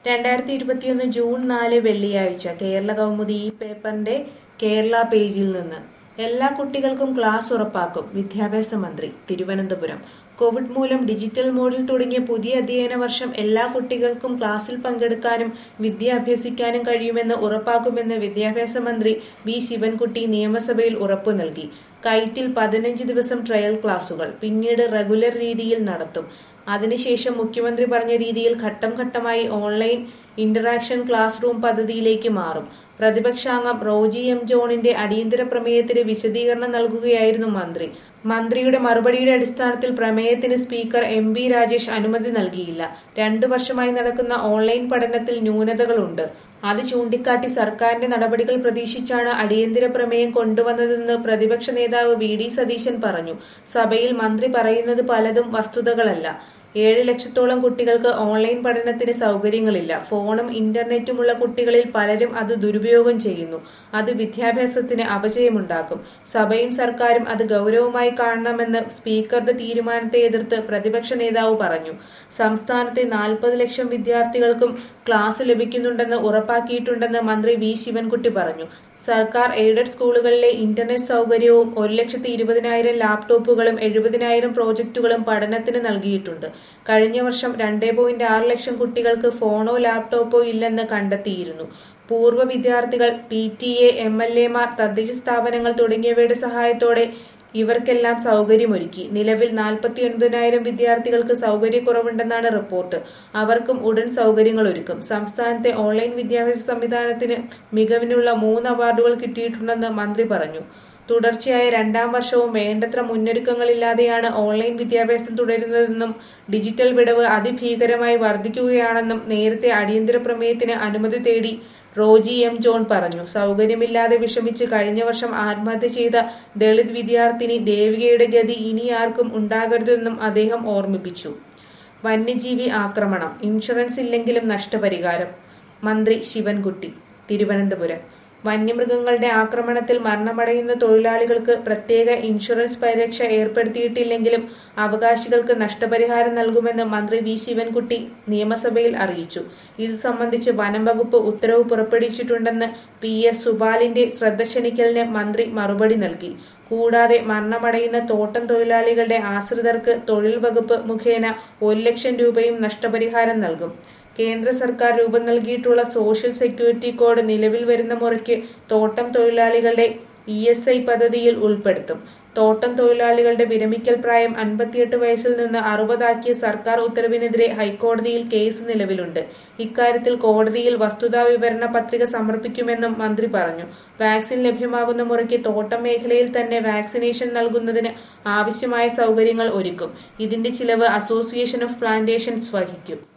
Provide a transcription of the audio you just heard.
രണ്ടായിരത്തി ഇരുപത്തിയൊന്ന് ജൂൺ നാല് വെള്ളിയാഴ്ച കേരള കൗമുദി ഈ പേപ്പറിന്റെ കേരള പേജിൽ നിന്ന് എല്ലാ കുട്ടികൾക്കും ക്ലാസ് ഉറപ്പാക്കും വിദ്യാഭ്യാസ മന്ത്രി തിരുവനന്തപുരം കോവിഡ് മൂലം ഡിജിറ്റൽ മോഡിൽ തുടങ്ങിയ പുതിയ അധ്യയന വർഷം എല്ലാ കുട്ടികൾക്കും ക്ലാസ്സിൽ പങ്കെടുക്കാനും വിദ്യ അഭ്യസിക്കാനും കഴിയുമെന്ന് ഉറപ്പാക്കുമെന്ന് വിദ്യാഭ്യാസ മന്ത്രി വി ശിവൻകുട്ടി നിയമസഭയിൽ ഉറപ്പു നൽകി കൈറ്റിൽ പതിനഞ്ച് ദിവസം ട്രയൽ ക്ലാസുകൾ പിന്നീട് റെഗുലർ രീതിയിൽ നടത്തും അതിനുശേഷം മുഖ്യമന്ത്രി പറഞ്ഞ രീതിയിൽ ഘട്ടം ഘട്ടമായി ഓൺലൈൻ ഇന്ററാക്ഷൻ ക്ലാസ് റൂം പദ്ധതിയിലേക്ക് മാറും പ്രതിപക്ഷാംഗം റോജി എം ജോണിന്റെ അടിയന്തര പ്രമേയത്തിന് വിശദീകരണം നൽകുകയായിരുന്നു മന്ത്രി മന്ത്രിയുടെ മറുപടിയുടെ അടിസ്ഥാനത്തിൽ പ്രമേയത്തിന് സ്പീക്കർ എം ബി രാജേഷ് അനുമതി നൽകിയില്ല രണ്ടു വർഷമായി നടക്കുന്ന ഓൺലൈൻ പഠനത്തിൽ ന്യൂനതകളുണ്ട് അത് ചൂണ്ടിക്കാട്ടി സർക്കാരിന്റെ നടപടികൾ പ്രതീക്ഷിച്ചാണ് അടിയന്തര പ്രമേയം കൊണ്ടുവന്നതെന്ന് പ്രതിപക്ഷ നേതാവ് വി ഡി സതീശൻ പറഞ്ഞു സഭയിൽ മന്ത്രി പറയുന്നത് പലതും വസ്തുതകളല്ല ഏഴ് ലക്ഷത്തോളം കുട്ടികൾക്ക് ഓൺലൈൻ പഠനത്തിന് സൗകര്യങ്ങളില്ല ഫോണും ഇന്റർനെറ്റുമുള്ള കുട്ടികളിൽ പലരും അത് ദുരുപയോഗം ചെയ്യുന്നു അത് വിദ്യാഭ്യാസത്തിന് അപജയമുണ്ടാക്കും സഭയും സർക്കാരും അത് ഗൗരവമായി കാണണമെന്ന് സ്പീക്കറുടെ തീരുമാനത്തെ എതിർത്ത് പ്രതിപക്ഷ നേതാവ് പറഞ്ഞു സംസ്ഥാനത്തെ നാൽപ്പത് ലക്ഷം വിദ്യാർത്ഥികൾക്കും ക്ലാസ് ലഭിക്കുന്നുണ്ടെന്ന് ഉറപ്പാക്കിയിട്ടുണ്ടെന്ന് മന്ത്രി വി ശിവൻകുട്ടി പറഞ്ഞു സർക്കാർ എയ്ഡഡ് സ്കൂളുകളിലെ ഇന്റർനെറ്റ് സൗകര്യവും ഒരു ലക്ഷത്തി ഇരുപതിനായിരം ലാപ്ടോപ്പുകളും എഴുപതിനായിരം പ്രോജക്റ്റുകളും പഠനത്തിന് നൽകിയിട്ടുണ്ട് കഴിഞ്ഞ വർഷം രണ്ടേ പോയിന്റ് ആറ് ലക്ഷം കുട്ടികൾക്ക് ഫോണോ ലാപ്ടോപ്പോ ഇല്ലെന്ന് കണ്ടെത്തിയിരുന്നു പൂർവ്വ വിദ്യാർത്ഥികൾ P T A M L എമാർ തദ്ദേശ സ്ഥാപനങ്ങൾ തുടങ്ങിയവയുടെ സഹായത്തോടെ ഇവർക്കെല്ലാം സൗകര്യമൊരുക്കി നിലവിൽ നാൽപ്പത്തി ഒൻപതിനായിരം വിദ്യാർത്ഥികൾക്ക് സൗകര്യക്കുറവുണ്ടെന്നാണ് റിപ്പോർട്ട് അവർക്കും ഉടൻ സൗകര്യങ്ങൾ ഒരുക്കും സംസ്ഥാനത്തെ ഓൺലൈൻ വിദ്യാഭ്യാസ സംവിധാനത്തിന് മികവിനുള്ള മൂന്ന് അവാർഡുകൾ കിട്ടിയിട്ടുണ്ടെന്ന് മന്ത്രി പറഞ്ഞു തുടർച്ചയായ രണ്ടാം വർഷവും വേണ്ടത്ര മുന്നൊരുക്കങ്ങളില്ലാതെയാണ് ഓൺലൈൻ വിദ്യാഭ്യാസം തുടരുന്നതെന്നും ഡിജിറ്റൽ വിടവ് അതിഭീകരമായി വർദ്ധിക്കുകയാണെന്നും നേരത്തെ അടിയന്തര പ്രമേയത്തിന് അനുമതി തേടി റോജി എം ജോൺ പറഞ്ഞു സൗകര്യമില്ലാതെ വിഷമിച്ച് കഴിഞ്ഞ വർഷം ആത്മഹത്യ ചെയ്ത ദളിത് വിദ്യാർത്ഥിനി ദേവികയുടെ ഗതി ഇനി ആർക്കും ഉണ്ടാകരുതെന്നും അദ്ദേഹം ഓർമ്മിപ്പിച്ചു വന്യജീവി ആക്രമണം ഇൻഷുറൻസ് ഇല്ലെങ്കിലും നഷ്ടപരിഹാരം മന്ത്രി ശിവൻകുട്ടി തിരുവനന്തപുരം വന്യമൃഗങ്ങളുടെ ആക്രമണത്തിൽ മരണമടയുന്ന തൊഴിലാളികൾക്ക് പ്രത്യേക ഇൻഷുറൻസ് പരിരക്ഷ ഏർപ്പെടുത്തിയിട്ടില്ലെങ്കിലും അവകാശികൾക്ക് നഷ്ടപരിഹാരം നൽകുമെന്ന് മന്ത്രി വി ശിവൻകുട്ടി നിയമസഭയിൽ അറിയിച്ചു ഇത് സംബന്ധിച്ച് വനം വകുപ്പ് ഉത്തരവ് പുറപ്പെടുവിച്ചിട്ടുണ്ടെന്ന് പി എസ് സുബാലിന്റെ ശ്രദ്ധ ക്ഷണിക്കലിന് മന്ത്രി മറുപടി നൽകി കൂടാതെ മരണമടയുന്ന തോട്ടം തൊഴിലാളികളുടെ ആശ്രിതർക്ക് തൊഴിൽ വകുപ്പ് മുഖേന ഒരു ലക്ഷം രൂപയും നഷ്ടപരിഹാരം നൽകും കേന്ദ്ര സർക്കാർ രൂപം നൽകിയിട്ടുള്ള സോഷ്യൽ സെക്യൂരിറ്റി കോഡ് നിലവിൽ വരുന്ന മുറയ്ക്ക് തോട്ടം തൊഴിലാളികളുടെ ഇ എസ് ഐ പദ്ധതിയിൽ ഉൾപ്പെടുത്തും തോട്ടം തൊഴിലാളികളുടെ വിരമിക്കൽ പ്രായം അൻപത്തിയെട്ട് വയസ്സിൽ നിന്ന് അറുപതാക്കിയ സർക്കാർ ഉത്തരവിനെതിരെ ഹൈക്കോടതിയിൽ കേസ് നിലവിലുണ്ട് ഇക്കാര്യത്തിൽ കോടതിയിൽ വസ്തുതാ വിവരണ പത്രിക സമർപ്പിക്കുമെന്നും മന്ത്രി പറഞ്ഞു വാക്സിൻ ലഭ്യമാകുന്ന മുറയ്ക്ക് തോട്ടം മേഖലയിൽ തന്നെ വാക്സിനേഷൻ നൽകുന്നതിന് ആവശ്യമായ സൗകര്യങ്ങൾ ഒരുക്കും ഇതിന്റെ ചിലവ് അസോസിയേഷൻ ഓഫ് പ്ലാന്റേഷൻസ് വഹിക്കും